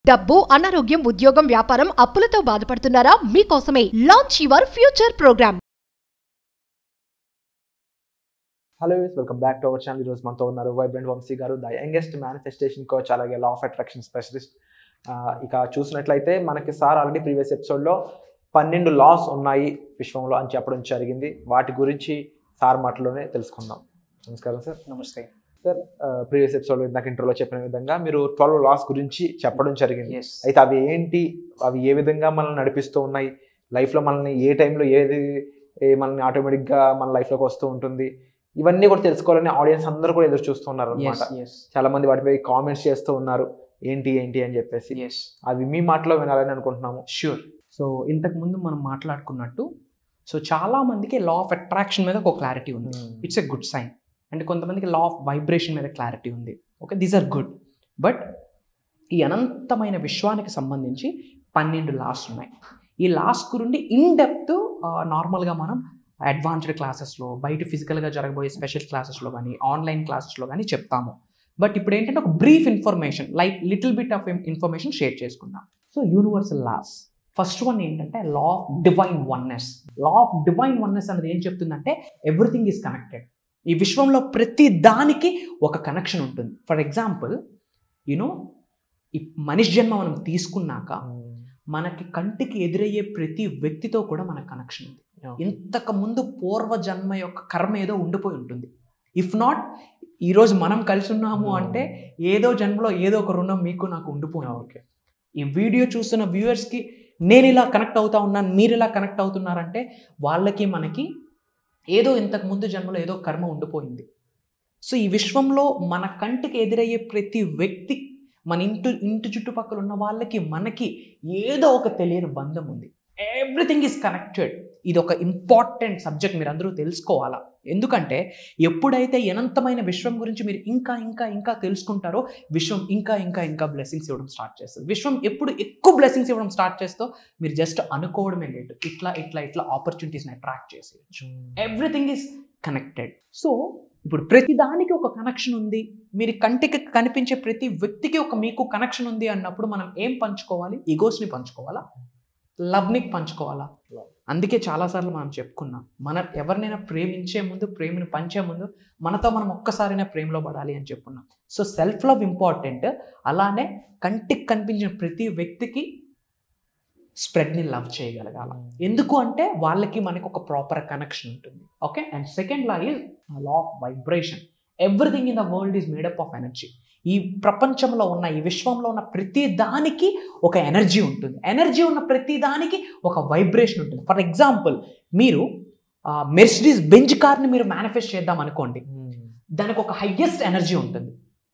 డబ్బు అనారోగ్యం ఉద్యోగం వ్యాపారం అప్పులతో బాధపడుతున్నారా మీకోసమే launch your future program hello welcome back to our channel ఈరోజు మనతో ఉన్నారు వైబ్రెంట్ వంశీ గారు ద యంగెస్ట్ మేనిఫెస్టేషన్ కోచ్ అలాగే లా ఆఫ్ అట్రాక్షన్ స్పెషలిస్ట్ ఇక చూసినట్లయితే మనకి సార్ ఆల్రెడీ ప్రీవియస్ ఎపిసోడ్లో పన్నెండు లాస్ ఉన్నాయి విశ్వంలో అని చెప్పడం జరిగింది వాటి గురించి సార్ మాటలోనే తెలుసుకుందాం నమస్కారం సార్ నమస్తే సార్ ప్రీవియస్ ఎపిసోడ్లో ఇందాక ఇంటర్లో చెప్పిన విధంగా మీరు ట్వెల్వ్ లాస్ గురించి చెప్పడం జరిగింది ఎస్ అయితే అవి ఏంటి అవి ఏ విధంగా మనల్ని నడిపిస్తూ ఉన్నాయి లైఫ్లో మనల్ని ఏ టైంలో ఏది ఏ మనల్ని ఆటోమేటిక్గా మన లైఫ్లోకి వస్తూ ఉంటుంది ఇవన్నీ కూడా తెలుసుకోవాలని ఆడియన్స్ అందరూ కూడా ఎదురు చూస్తున్నారు అనమాట ఎస్ ఎస్ చాలా మంది వాటిపై కామెంట్స్ చేస్తూ ఉన్నారు ఏంటి ఏంటి అని చెప్పేసి ఎస్ అవి మీ మాటలో వినాలని అనుకుంటున్నాము ష్యూర్ సో ఇంతకు ముందు మనం మాట్లాడుకున్నట్టు సో చాలా మందికి లా ఆఫ్ అట్రాక్షన్ మీద ఒక క్లారిటీ ఉంది it's a good sign and కొంతమందికి లా ఆఫ్ వైబ్రేషన్ మీద క్లారిటీ ఉంది okay these are good but ఈ అనంతమైన విశ్వానికి సంబంధించి పన్నెండు లాస్ ఉన్నాయి ఈ లాస్ గురించి ఇన్ డెప్త్ నార్మల్గా మనం అడ్వాన్స్డ్ క్లాసెస్లో బయట ఫిజికల్గా జరగబోయే స్పెషల్ క్లాసెస్లో కానీ ఆన్లైన్ క్లాసెస్లో కానీ చెప్తాము బట్ ఇప్పుడు ఏంటంటే ఒక brief information like little bit of information share చేసుకుందాం so universal laws first one ఏంటంటే law of divine oneness law of divine oneness అనేది ఏం చెప్తుందంటే ఎవ్రీథింగ్ ఈజ్ కనెక్టెడ్ ఈ విశ్వంలో ప్రతి దానికి ఒక కనెక్షన్ ఉంటుంది ఫర్ ఎగ్జాంపుల్ యూనో ఈ మనిషి జన్మ మనం తీసుకున్నాక మనకి కంటికి ఎదురయ్యే ప్రతి వ్యక్తితో కూడా మన కనెక్షన్ ఉంది ఇంతకు ముందు పూర్వ జన్మ యొక్క కర్మ ఏదో ఉండిపోయి ఉంటుంది ఇఫ్ నాట్ ఈరోజు మనం కలిసి ఉన్నాము అంటే ఏదో జన్మలో ఏదో ఒక రుణం మీకు నాకు ఉండిపోయింది ఓకే ఈ వీడియో చూస్తున్న వ్యూవర్స్కి నేను ఇలా కనెక్ట్ అవుతా ఉన్నాను మీరు ఇలా కనెక్ట్ అవుతున్నారంటే వాళ్ళకి మనకి ఏదో ఇంతకు ముందు జన్మలో ఏదో కర్మ ఉండిపోయింది సో ఈ విశ్వంలో మన కంటికి ఎదురయ్యే ప్రతి వ్యక్తి మన ఇంటి ఇంటి చుట్టుపక్కల ఉన్న వాళ్ళకి మనకి ఏదో ఒక తెలియని బంధం ఉంది ఎవ్రీథింగ్ ఈజ్ కనెక్టెడ్ ఇది ఒక ఇంపార్టెంట్ సబ్జెక్ట్ మీరు అందరూ తెలుసుకోవాలా ఎందుకంటే ఎప్పుడైతే అనంతమైన విశ్వం గురించి మీరు ఇంకా ఇంకా ఇంకా తెలుసుకుంటారో విశ్వం ఇంకా ఇంకా ఇంకా బ్లెస్సింగ్స్ ఇవ్వడం స్టార్ట్ చేస్తుంది విశ్వం ఎప్పుడు ఎక్కువ బ్లెస్సింగ్స్ ఇవ్వడం స్టార్ట్ చేస్తో మీరు జస్ట్ అనుకోవడమే లేదు ఇట్లా ఇట్లా ఇట్లా ఆపర్చునిటీస్ని అట్రాక్ట్ చేసేయచ్చు ఎవ్రీథింగ్ ఈజ్ కనెక్టెడ్ సో ఇప్పుడు ప్రతి దానికి ఒక కనెక్షన్ ఉంది మీరు కంటికి కనిపించే ప్రతి వ్యక్తికి ఒక మీకు కనెక్షన్ ఉంది అన్నప్పుడు మనం ఏం పంచుకోవాలి ఈగోస్ని పంచుకోవాలా లవ్ని పంచుకోవాలా Love. అందుకే చాలాసార్లు మనం చెప్పుకున్నాం మన ఎవరినైనా ప్రేమించే ముందు ప్రేమను పంచే ముందు మనతో మనం ఒక్కసారైనా ప్రేమలో పడాలి అని చెప్పుకున్నాం సో సెల్ఫ్ లవ్ ఇంపార్టెంట్ అలానే కంటికి కనిపించిన ప్రతి వ్యక్తికి స్ప్రెడ్ని లవ్ చేయగలగాల ఎందుకు అంటే వాళ్ళకి మనకి ఒక ప్రాపర్ కనెక్షన్ ఉంటుంది okay and second law is law of vibration everything in the world is made up of energy ఈ ప్రపంచంలో ఉన్న ఈ విశ్వంలో ఉన్న ప్రతి దానికి ఒక ఎనర్జీ ఉంటుంది ఎనర్జీ ఉన్న ప్రతి దానికి ఒక వైబ్రేషన్ ఉంటుంది ఫర్ ఎగ్జాంపుల్ మీరు మెర్సిడీస్ బెంచ్ కార్ని మీరు మేనిఫెస్ట్ చేద్దాం అనుకోండి దానికి ఒక హయ్యెస్ట్ ఎనర్జీ ఉంటుంది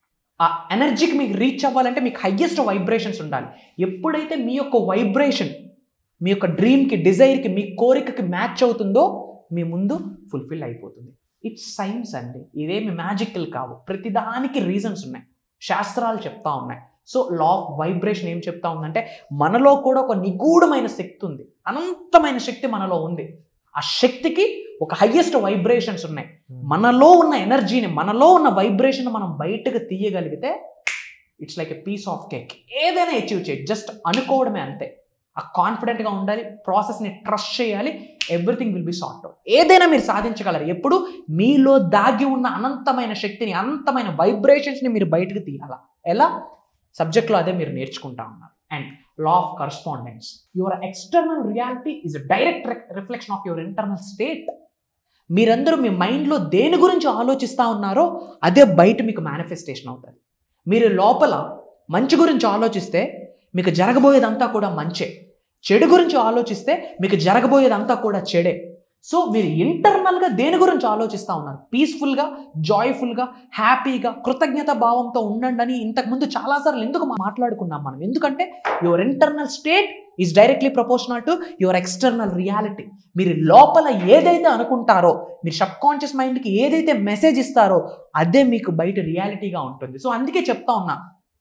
ఆ ఎనర్జీకి మీకు రీచ్ అవ్వాలంటే మీకు హయ్యెస్ట్ వైబ్రేషన్స్ ఉండాలి ఎప్పుడైతే మీ యొక్క వైబ్రేషన్ మీ యొక్క డ్రీమ్కి డిజైర్కి మీ కోరికకి మ్యాచ్ అవుతుందో మీ ముందు ఫుల్ఫిల్ అయిపోతుంది ఇట్స్ సైన్స్ అండి ఇవేమి మ్యాజికల్ కావు ప్రతిదానికి రీజన్స్ ఉన్నాయి శాస్త్రాలు చెప్తా ఉన్నాయి సో లా ఆఫ్ వైబ్రేషన్ ఏం చెప్తా ఉందంటే మనలో కూడా ఒక నిగూఢమైన శక్తి ఉంది అనంతమైన శక్తి మనలో ఉంది ఆ శక్తికి ఒక హయ్యెస్ట్ వైబ్రేషన్స్ ఉన్నాయి మనలో ఉన్న ఎనర్జీని మనలో ఉన్న వైబ్రేషన్ మనం బయటకు తీయగలిగితే it's like a piece of cake ఏదైనా అచీవ్ చేయొచ్చు జస్ట్ అనుకోవడమే అంతే ఆ కాన్ఫిడెంట్గా ఉండాలి ప్రాసెస్ని ట్రస్ట్ చేయాలి everything will be sort out ఏదైనా మీరు సాధించగలరు ఎప్పుడు మీలో దాగి ఉన్న అనంతమైన శక్తిని అనంతమైన వైబ్రేషన్స్ని మీరు బయటకు తీయాలా ఎలా సబ్జెక్ట్లో అదే మీరు నేర్చుకుంటా ఉన్నారు and law of correspondence your external reality is direct reflection of your internal state మీరందరూ మీ మైండ్లో దేని గురించి ఆలోచిస్తూ ఉన్నారో అదే బయట మీకు మేనిఫెస్టేషన్ అవుతుంది మీరు లోపల మంచి గురించి ఆలోచిస్తే మీకు జరగబోయేదంతా కూడా మంచే చెడు గురించి ఆలోచిస్తే మీకు జరగబోయేదంతా కూడా చెడే సో మీరు ఇంటర్నల్గా దేని గురించి ఆలోచిస్తూ ఉన్నారు పీస్ఫుల్గా జాయ్ఫుల్గా హ్యాపీగా కృతజ్ఞత భావంతో ఉండండి అని ఇంతకుముందు చాలాసార్లు ఎందుకు మా- మాట్లాడుకున్నాం మనం ఎందుకంటే your internal state is directly proportional to your external reality మీరు లోపల ఏదైతే అనుకుంటారో మీరు సబ్ కాన్షియస్ మైండ్కి ఏదైతే మెసేజ్ ఇస్తారో అదే మీకు బయట రియాలిటీగా ఉంటుంది సో అందుకే చెప్తా ఉన్నా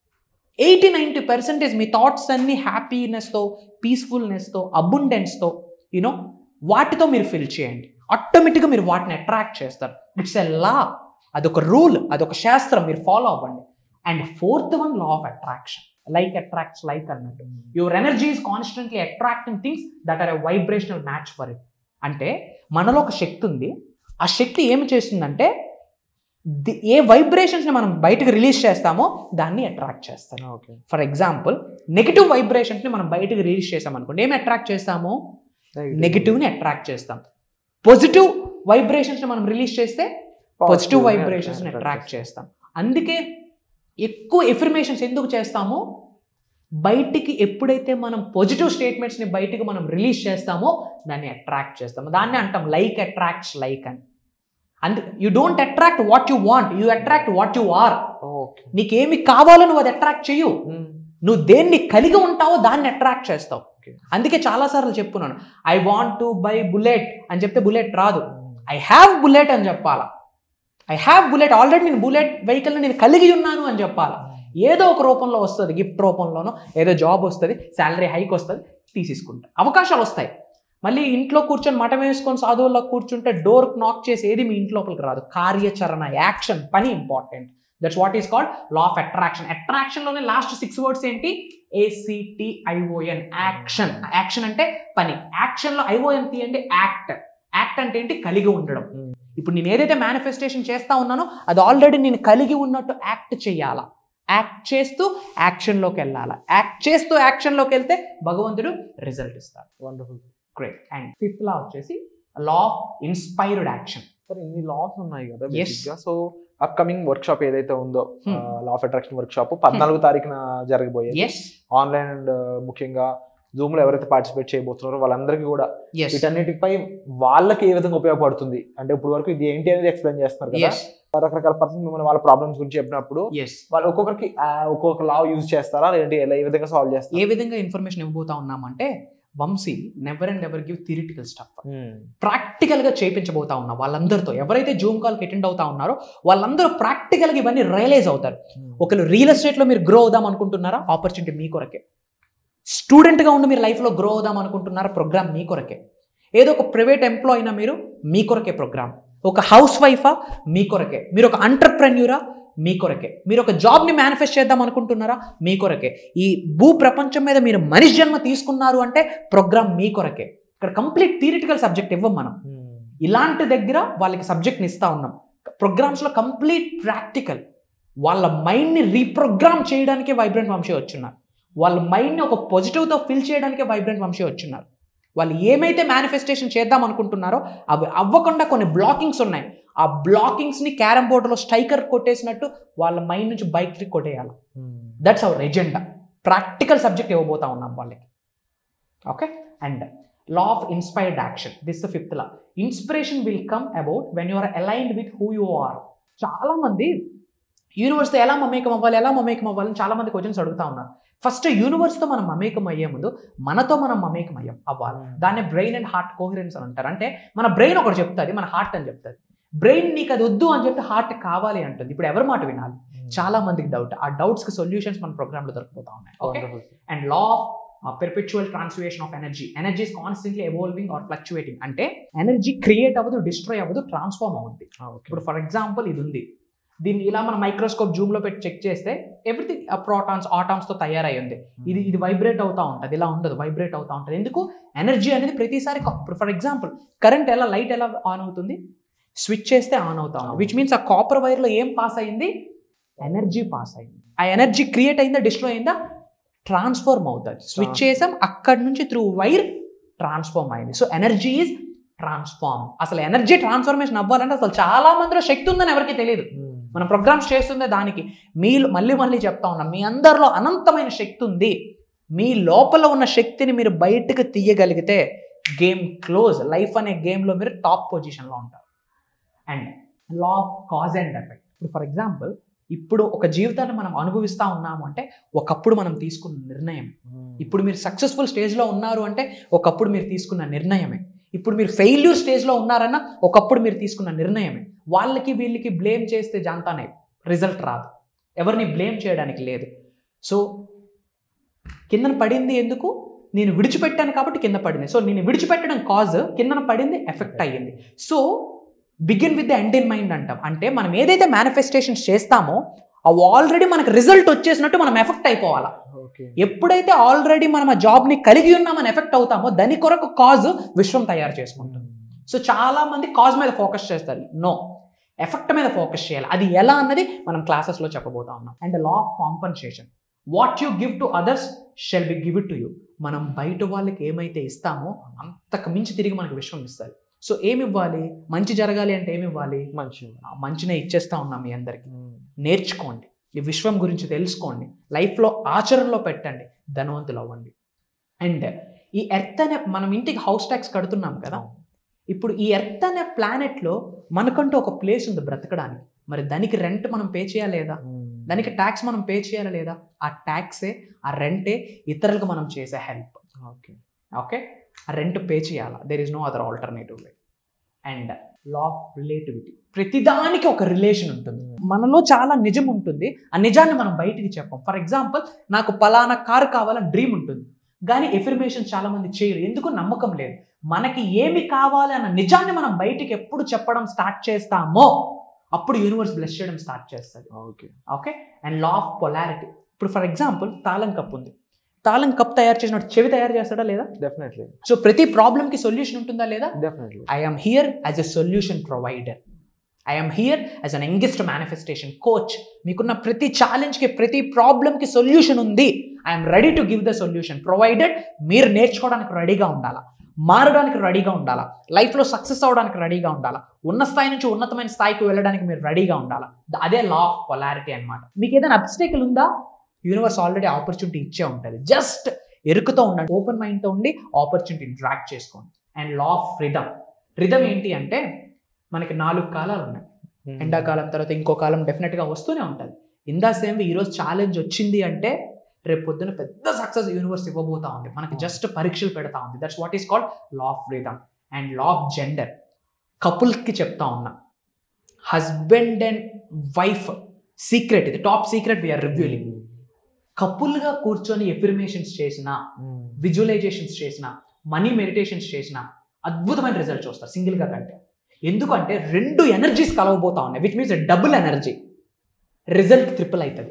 ఎయిటీ నైంటీ పర్సెంటేజ్ మీ థాట్స్ అన్ని హ్యాపీనెస్తో పీస్ఫుల్నెస్తో అబుండెన్స్తో యూనో వాటితో మీరు ఫిల్ చేయండి ఆటోమేటిక్గా మీరు వాటిని అట్రాక్ట్ చేస్తారు ఇట్స్ ఎ లా అదొక రూల్ అదొక శాస్త్రం మీరు ఫాలో అవ్వండి and fourth one law of attraction like attracts like అన్నట్టు your energy is constantly attracting things that are a vibrational match for it అంటే మనలో ఒక శక్తి ఉంది ఆ శక్తి ఏమి చేస్తుందంటే ది- ఏ వైబ్రేషన్స్ని మనం బయటకు రిలీజ్ చేస్తామో దాన్ని అట్రాక్ట్ చేస్తాం ఓకే ఫర్ ఎగ్జాంపుల్ నెగిటివ్ వైబ్రేషన్స్ని మనం బయటకు రిలీజ్ చేసాం అనుకోండి ఏమి అట్రాక్ట్ చేస్తాము నెగిటివ్ని అట్రాక్ట్ చేస్తాం పాజిటివ్ వైబ్రేషన్స్ని మనం రిలీజ్ చేస్తే పాజిటివ్ వైబ్రేషన్స్ని అట్రాక్ట్ చేస్తాం అందుకే ఎక్కువ ఎఫర్మేషన్స్ ఎందుకు చేస్తామో బయటికి ఎప్పుడైతే మనం పాజిటివ్ స్టేట్మెంట్స్ని బయటికి మనం రిలీజ్ చేస్తామో దాన్ని అట్రాక్ట్ చేస్తాము దాన్ని అంటాం లైక్ అట్రాక్ట్స్ లైక్ అని అందు you don't attract what you want you attract what you are okay నీకేమి కావాలో నువ్వు అది అట్రాక్ట్ చేయు నువ్వు దేన్ని కలిగి ఉంటావో దాన్ని అట్రాక్ట్ చేస్తావు Okay. అందుకే చాలాసార్లు చెప్పున్నాను I want to buy Bullet అని చెప్తే బుల్లెట్ రాదు ఐ హ్యావ్ బుల్లెట్ అని చెప్పాలా ఐ హ్యావ్ బుల్లెట్ ఆల్రెడీ నేను బుల్లెట్ వెహికల్ని నేను కలిగి ఉన్నాను అని చెప్పాలా ఏదో ఒక రూపంలో వస్తుంది గిఫ్ట్ రూపంలోనో ఏదో జాబ్ వస్తుంది శాలరీ హైక్ వస్తుంది తీసేసుకుంటా అవకాశాలు వస్తాయి మళ్ళీ ఇంట్లో కూర్చొని మఠం వేసుకొని సాధువుల్లో కూర్చుంటే డోర్ నాక్ చేసి ఏది మీ ఇంటి లోపలికి రాదు కార్యాచరణ యాక్షన్ పని important that's what is called law of attraction అట్రాక్షన్లోనే లాస్ట్ సిక్స్ వర్డ్స్ ఏంటి ఏసిటిఐఓఎన్ యాక్షన్ యాక్షన్ అంటే పని యాక్షన్లో ఐఓఎన్ తీయండి యాక్ట్ యాక్ట్ అంటే ఏంటి కలిగి ఉండడం Hmm. ఇప్పుడు నేను ఏదైతే మేనిఫెస్టేషన్ చేస్తా ఉన్నానో అది ఆల్రెడీ నేను కలిగి ఉన్నట్టు యాక్ట్ చేయాలా యాక్ట్ చేస్తూ యాక్షన్లోకి వెళ్ళాలా యాక్ట్ చేస్తూ యాక్షన్లోకి వెళ్తే భగవంతుడు రిజల్ట్ ఇస్తాడు wonderful great and fifth law వచ్చేసి law of inspired action sir ఇన్ని లాస్ ఉన్నాయి కదా Yes. బేసిక్ గా సో అప్కమింగ్ వర్క్ షాప్ ఏదైతే ఉందో Hmm. Law of attraction workshop పద్నాలుగు తారీఖున జరగబోయేది ఎస్ ఆన్లైన్ అండ్ ముఖ్యంగా జూమ్ లో ఎవరైతే పార్టిసిపేట్ చేయబోతున్నారో వాళ్ళందరికీ కూడా ఎస్ వీటన్నిటిపై వాళ్ళకి ఏ విధంగా ఉపయోగపడుతుంది అంటే ఇప్పుడు వరకు ఇది ఏంటి అనేది ఎక్స్ప్లెయిన్ చేస్తున్నారు కదా ఎస్ రకరకాల పర్సన్ మిమ్మల్ని వాళ్ళ ప్రాబ్లమ్స్ గురించి చెప్పినప్పుడు ఎస్ వాళ్ళు ఒక్కొక్కరికి ఆ, ఒక్కొక్క లా యూజ్ చేస్తారా లేదంటే ఎలా ఏ విధంగా సాల్వ్ చేస్తారు ఏ విధంగా ఇన్ఫర్మేషన్ ఇవ్వబోతా ఉన్నామంటే Vamshi never and ever give theoretical stuff ప్రాక్టికల్గా చేయించబోతా ఉన్నాం వాళ్ళందరితో ఎవరైతే జూమ్ కాల్కి అటెండ్ అవుతా ఉన్నారో వాళ్ళందరూ ప్రాక్టికల్గా ఇవన్నీ రియలైజ్ అవుతారు ఒకళ్ళు రియల్ ఎస్టేట్లో మీరు గ్రో అవుదాం అనుకుంటున్నారా ఆపర్చునిటీ మీ కొరకే స్టూడెంట్గా ఉండి మీరు లైఫ్లో గ్రో అవుదాం అనుకుంటున్నారా ప్రోగ్రామ్ మీ కొరకే ఏదో ఒక ప్రైవేట్ ఎంప్లాయ్ అయినా మీరు మీ కొరకే ప్రోగ్రామ్ ఒక హౌస్ వైఫా మీ కొరకే మీరు ఒక అంటర్ప్రెన్యూరా మీ కొరకే మీరు ఒక జాబ్ని మేనిఫెస్ట్ చేద్దాం అనుకుంటున్నారా మీ కొరకే ఈ భూ ప్రపంచం మీద మీరు మనిషి జన్మ తీసుకున్నారు అంటే ప్రోగ్రామ్ మీ కొరకే ఇక్కడ కంప్లీట్ థియరిటికల్ సబ్జెక్ట్ ఇవ్వం మనం ఇలాంటి దగ్గర వాళ్ళకి సబ్జెక్ట్ని ఇస్తా ఉన్నాం ప్రోగ్రామ్స్లో కంప్లీట్ ప్రాక్టికల్ వాళ్ళ మైండ్ని రీప్రోగ్రామ్ చేయడానికే వైబ్రెంట్ వంశీ వచ్చున్నారు వాళ్ళ మైండ్ని ఒక పాజిటివ్తో ఫిల్ చేయడానికే వైబ్రెంట్ వంశీ వచ్చున్నారు వాళ్ళు ఏమైతే మేనిఫెస్టేషన్ చేద్దాం అనుకుంటున్నారో అవి అవ్వకుండా కొన్ని బ్లాకింగ్స్ ఉన్నాయి ఆ బ్లాకింగ్స్ని క్యారమ్ బోర్డులో స్ట్రైకర్ కొట్టేసినట్టు వాళ్ళ మైండ్ నుంచి బైక్ కొట్టేయాలి that's our agenda practical subject ఇవ్వబోతా ఉన్నాం వాళ్ళకి okay and law of inspired action this the fifth law inspiration will come about when you are aligned with who you are చాలా మంది యూనివర్స్తో ఎలా మమేకం అవ్వాలి ఎలా మమేకం అవ్వాలి అని చాలా మంది క్వశ్చన్స్ అడుగుతా ఉన్నారు ఫస్ట్ యూనివర్స్తో మనం మమేకం అయ్యే ముందు మనతో మనం మమేకం అయ్యాం అవ్వాలి దాన్ని బ్రెయిన్ అండ్ హార్ట్ కోహరెన్స్ అని అంటారు అంటే మన బ్రెయిన్ ఒకటి చెప్తుంది మన హార్ట్ అని చెప్తుంది బ్రెయిన్ నీకు అది వద్దు అని చెప్తే హార్ట్ కావాలి అంటుంది ఇప్పుడు ఎవరి మాట వినాలి చాలా మందికి డౌట్ ఆ డౌట్స్కి సొల్యూషన్స్ మన ప్రోగ్రామ్లో దొరికిపోతా ఉన్నాయి okay and law of perpetual transformation of energy energy is constantly evolving or fluctuating అంటే ఎనర్జీ క్రియేట్ అవ్వదు డిస్ట్రాయ్ అవ్వదు ట్రాన్స్ఫార్మ్ అవుద్ది ఇప్పుడు ఫర్ ఎగ్జాంపుల్ ఇది ఉంది దీన్ని ఇలా మన మైక్రోస్కోప్ జూమ్లో పెట్టి చెక్ చేస్తే ఎవ్రీథింగ్ ప్రోటాన్స్ ఆటామ్స్తో తయారై ఉంది ఇది ఇది వైబ్రేట్ అవుతా ఉంటుంది ఇలా ఉండదు వైబ్రేట్ అవుతా ఉంటుంది ఎందుకు ఎనర్జీ అనేది ప్రతిసారి ఇప్పుడు ఫర్ ఎగ్జాంపుల్ కరెంట్ ఎలా లైట్ ఎలా ఆన్ అవుతుంది స్విచ్ చేస్తే ఆన్ అవుతా ఉంది విచ్ మీన్స్ ఆ కాపర్ వైర్లో ఏం పాస్ అయింది ఎనర్జీ పాస్ అయింది ఆ ఎనర్జీ క్రియేట్ అయిందా డిస్ట్రాయ్ అయిందా ట్రాన్స్ఫార్మ్ అవుతుంది స్విచ్ చేసాం అక్కడి నుంచి త్రూ వైర్ ట్రాన్స్ఫార్మ్ అయింది సో ఎనర్జీ ఈజ్ ట్రాన్స్ఫార్మ్ అసలు ఎనర్జీ ట్రాన్స్ఫర్మేషన్ అవ్వాలంటే అసలు చాలా మందిలో శక్తి ఉందని ఎవరికి తెలియదు మన ప్రోగ్రామ్స్ చేస్తుందే దానికి మీ మళ్ళీ మళ్ళీ చెప్తా ఉన్నాం మీ అందరిలో అనంతమైన శక్తి ఉంది మీ లోపల ఉన్న శక్తిని మీరు బయటకు తీయగలిగితే గేమ్ క్లోజ్ లైఫ్ అనే గేమ్లో మీరు టాప్ పొజిషన్లో ఉంటారు and law of cause and effect ఇప్పుడు ఫర్ ఎగ్జాంపుల్ ఇప్పుడు ఒక జీవితాన్ని మనం అనుభవిస్తూ ఉన్నాము అంటే ఒకప్పుడు మనం తీసుకున్న నిర్ణయం ఇప్పుడు మీరు సక్సెస్ఫుల్ స్టేజ్లో ఉన్నారు అంటే ఒకప్పుడు మీరు తీసుకున్న నిర్ణయమే ఇప్పుడు మీరు ఫెయిల్యూర్ స్టేజ్లో ఉన్నారన్న ఒకప్పుడు మీరు తీసుకున్న నిర్ణయమే వాళ్ళకి వీళ్ళకి బ్లేమ్ చేస్తే జాంతానే రిజల్ట్ రాదు ఎవరిని బ్లేమ్ చేయడానికి లేదు సో కిందన పడింది ఎందుకు నేను విడిచిపెట్టాను కాబట్టి కింద పడింది సో నేను విడిచిపెట్టడం కాజ్ కిందన పడింది ఎఫెక్ట్ అయ్యింది so begin with the end in mind అంటాం అంటే మనం ఏదైతే మేనిఫెస్టేషన్స్ చేస్తామో అవి ఆల్రెడీ మనకు రిజల్ట్ వచ్చేసినట్టు మనం ఎఫెక్ట్ అయిపోవాలా ఓకే ఎప్పుడైతే ఆల్రెడీ మనం ఆ జాబ్ని కలిగి ఉన్నామని ఎఫెక్ట్ అవుతామో దాని కొరకు కాజ్ విశ్వం తయారు చేసుకుంటుంది సో చాలా మంది కాజ్ మీద ఫోకస్ చేస్తారు నో ఎఫెక్ట్ మీద ఫోకస్ చేయాలి అది ఎలా అన్నది మనం క్లాసెస్లో చెప్పబోతా ఉన్నాం and law of compensation what you give to others shall be give it to you మనం బయట వాళ్ళకి ఏమైతే ఇస్తామో అంతకు మించి తిరిగి మనకు విశ్వం ఇస్తుంది సో ఏమి ఇవ్వాలి మంచి జరగాలి అంటే ఏమి ఇవ్వాలి మంచి ఆ మంచినే ఇచ్చేస్తా ఉన్నాం మీ అందరికి నేర్చుకోండి ఈ విశ్వం గురించి తెలుసుకోండి లైఫ్లో ఆచరణలో పెట్టండి ధనవంతులు అవ్వండి అండ్ ఈ ఎర్త్ అనే మనం ఇంటికి హౌస్ ట్యాక్స్ కడుతున్నాం కదా ఇప్పుడు ఈ ఎర్త్ అనే ప్లానెట్లో మనకంటూ ఒక ప్లేస్ ఉంది బ్రతకడానికి మరి దానికి రెంట్ మనం పే చేయాలి లేదా దానికి ట్యాక్స్ మనం పే చేయాలి లేదా ఆ ట్యాక్సే ఆ రెంటే ఇతరులకు మనం చేసే హెల్ప్ ఓకే ఓకే ఆ రెంట్ పే చేయాలా there is no other alternative way and law of relativity ప్రతిదానికి ఒక రిలేషన్ ఉంటుంది మనలో చాలా నిజం ఉంటుంది ఆ నిజాన్ని మనం బయటికి చెప్పం ఫర్ ఎగ్జాంపుల్ నాకు పలానా కారు కావాలని డ్రీమ్ ఉంటుంది కానీ ఎఫర్మేషన్ చాలా మంది చేయరు ఎందుకు నమ్మకం లేదు మనకి ఏమి కావాలి అన్న నిజాన్ని మనం బయటికి ఎప్పుడు చెప్పడం స్టార్ట్ చేస్తామో అప్పుడు యూనివర్స్ బ్లెస్ చేయడం స్టార్ట్ చేస్తుంది okay okay and law of polarity ఇప్పుడు ఫర్ ఎగ్జాంపుల్ తాళం కప్ ఉంది తాళం కప్ తయారు చేసినట్టు చెవి తయారు చేస్తాడా లేదా డెఫినెట్లీ సో ప్రతి ప్రాబ్లమ్కి సొల్యూషన్ ఉంటుందా లేదా definitely I'm here as a solution provider I'm here as an youngest manifestation coach మీకున్న ప్రతి ఛాలెంజ్కి ప్రతి ప్రాబ్లమ్కి సొల్యూషన్ ఉంది I'm ready to give the solution provided మీరు నేర్చుకోవడానికి రెడీగా ఉండాలా మారడానికి రెడీగా ఉండాలా లైఫ్లో సక్సెస్ అవ్వడానికి రెడీగా ఉండాలా ఉన్న స్థాయి నుంచి ఉన్నతమైన స్థాయికి వెళ్ళడానికి మీరు రెడీగా ఉండాలా ద- అదే లా ఆఫ్ పొలారిటీ అనమాట మీకు ఏదైనా అబ్స్టేకల్ ఉందా యూనివర్స్ ఆల్రెడీ ఆపర్చునిటీ ఇచ్చే ఉంటుంది జస్ట్ ఎరుకుతో ఉండండి ఓపెన్ మైండ్తో ఉండి ఆపర్చునిటీని ట్రాక్ చేసుకోండి and law of rhythm rhythm ఏంటి అంటే మనకి నాలుగు కాలాలు ఉన్నాయి ఎండాకాలం తర్వాత ఇంకో కాలం డెఫినెట్గా వస్తూనే ఉంటుంది ఇందా సేమ్ ఈరోజు ఛాలెంజ్ వచ్చింది అంటే రేపు పొద్దున పెద్ద సక్సెస్ యూనివర్స్ ఇవ్వబోతా ఉంది మనకి జస్ట్ పరీక్షలు పెడతా ఉంది that's what is called law of rhythm and law of gender కపుల్కి చెప్తా ఉన్నా హస్బెండ్ అండ్ వైఫ్ సీక్రెట్ ఇది టాప్ సీక్రెట్ వీఆర్ రివ్యూలింగ్ కపుల్గా కూర్చొని ఎఫిర్మేషన్స్ చేసిన విజువలైజేషన్స్ చేసిన మనీ మెడిటేషన్స్ చేసిన అద్భుతమైన రిజల్ట్ చూస్తారు సింగిల్గా కంటే ఎందుకంటే రెండు ఎనర్జీస్ కలవబోతా ఉన్నాయి which means double energy result triple అవుతుంది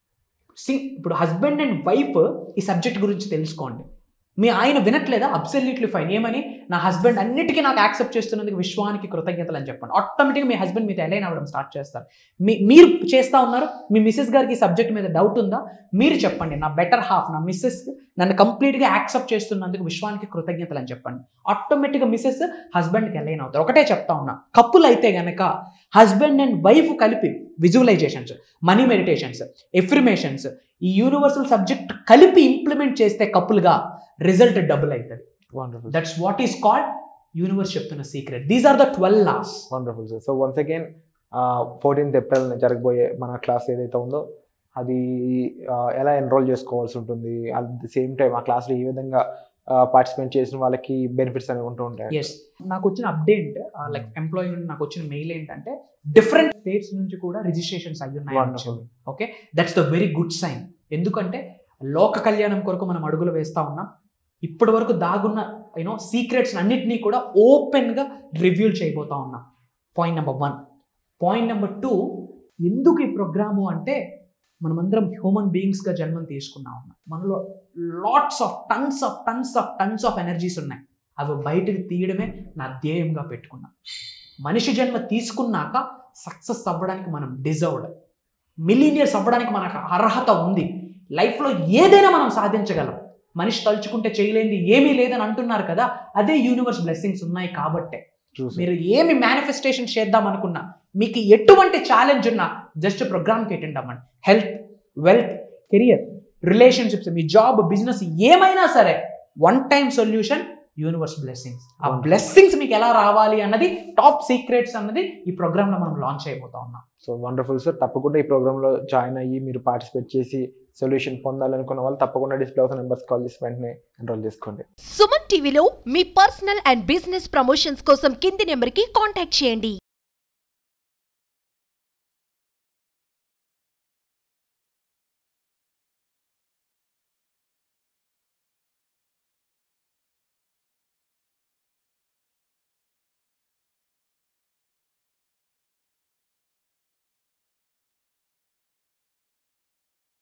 సింగ్ ఇప్పుడు హస్బెండ్ అండ్ వైఫ్ ఈ సబ్జెక్ట్ గురించి తెలుసుకోండి మీ ఆయన వినట్లేదా అబ్సల్యూట్లీ ఫైన్ ఏమని నా హస్బెండ్ అన్నిటికీ నాకు యాక్సెప్ట్ చేస్తున్నందుకు విశ్వానికి కృతజ్ఞతలు అని చెప్పండి ఆటోమేటిక్గా మీ హస్బెండ్ మీతో అలైన్ అవ్వడం స్టార్ట్ చేస్తారు మీ మీరు చేస్తా ఉన్నారు మీ మిస్సెస్ గారికి ఈ సబ్జెక్ట్ మీద డౌట్ ఉందా మీరు చెప్పండి నా బెటర్ హాఫ్ నా మిస్సెస్ నన్ను కంప్లీట్గా యాక్సెప్ట్ చేస్తున్నందుకు విశ్వానికి కృతజ్ఞతలు అని చెప్పండి ఆటోమేటిక్గా మిస్సెస్ హస్బెండ్కి అలైన్ అవుతారు ఒకటే చెప్తా ఉన్నా కప్పులు అయితే గనక హస్బెండ్ అండ్ వైఫ్ కలిపి విజువలైజేషన్స్ మనీ మెడిటేషన్స్ ఎఫ్రిమేషన్స్ ఈ యూనివర్సల్ సబ్జెక్ట్ కలిపి ఇంప్లిమెంట్ చేస్తే కప్పులుగా రిజల్ట్ డబుల్ అవుతుంది wonderful that's what is called universe చెప్తున్న secret these are the twelve laws wonderful sir so once again fourteenth April జరగబోయే మన class ఏదైతే ఉందో అది ఆ, ఎలా ఎన్రోల్ చేసుకోవాల్సి ఉంటుంది అట్ ది సేమ్ టైం ఆ క్లాస్లో ఏ విధంగా పార్టిసిపేట్ చేసిన వాళ్ళకి బెనిఫిట్స్ అనేవి ఉంటూ ఉంటాయి ఎస్ నాకు వచ్చిన అప్డేట్ లైక్ ఎంప్లాయీ నాకు వచ్చిన మెయిల్ ఏంటంటే డిఫరెంట్ స్టేట్స్ నుంచి కూడా రిజిస్ట్రేషన్స్ అయ్యి ఉన్నాయి wonderful okay that's the very good sign ఎందుకంటే లోక కళ్యాణం కొరకు మనం అడుగులు వేస్తా ఉన్నాం ఇప్పటి వరకు దాగున్న యూనో సీక్రెట్స్ అన్నిటినీ కూడా ఓపెన్గా రివ్యూల్ చేయబోతా ఉన్నాం point number one point number two ఎందుకు ఈ ప్రోగ్రాము అంటే మనమందరం హ్యూమన్ బీయింగ్స్గా జన్మం తీసుకున్నాం ఉన్నాం మనలో lots of tons of tons of tons of energies ఉన్నాయి అవి బయటకు తీయడమే నా ధ్యేయంగా పెట్టుకున్నా మనిషి జన్మ తీసుకున్నాక సక్సెస్ అవ్వడానికి మనం డిజర్వ్డ్ మిలీనియర్స్ అవ్వడానికి మనకు అర్హత ఉంది లైఫ్లో ఏదైనా మనం సాధించగలం మనిషి తలుచుకుంటే చేయలేనిది ఏమీ లేదని అంటున్నారు కదా అదే యూనివర్స్ బ్లెస్సింగ్స్ ఉన్నాయి కాబట్టే చూసి మీరు ఏమి మేనిఫెస్టేషన్ చేద్దాం అనుకున్నా మీకు ఎటువంటి ఛాలెంజ్ ఉన్నా జస్ట్ ప్రోగ్రామ్కి అటెండ్ అవ్వండి హెల్త్ వెల్త్ కెరియర్ రిలేషన్షిప్స్ మీ జాబ్ బిజినెస్ ఏమైనా సరే one time solution universe blessings ఆ Wonderful. బ్లెస్సింగ్స్ మీకు ఎలా రావాలి అన్నది టాప్ సీక్రెట్స్ అన్నది ఈ ప్రోగ్రామ్లో మనం లాంచ్ అయిపోతా ఉన్నాం సో వండర్ఫుల్ సార్ తప్పకుండా ఈ ప్రోగ్రాంలో జాయిన్ అయ్యి మీరు పార్టిసిపేట్ చేసి సొల్యూషన్ పొందాలనుకున్న వాళ్ళు తప్పకుండా డిస్ప్లే అవుతున్న నెంబర్స్ కాల్ చేసి వెంటనే ఎన్రోల్ చేసుకోండి సుమన్ టీవీలో మీ పర్సనల్ అండ్ బిజినెస్ ప్రమోషన్స్ కోసం కింది నెంబర్కి కాంటాక్ట్ చేయండి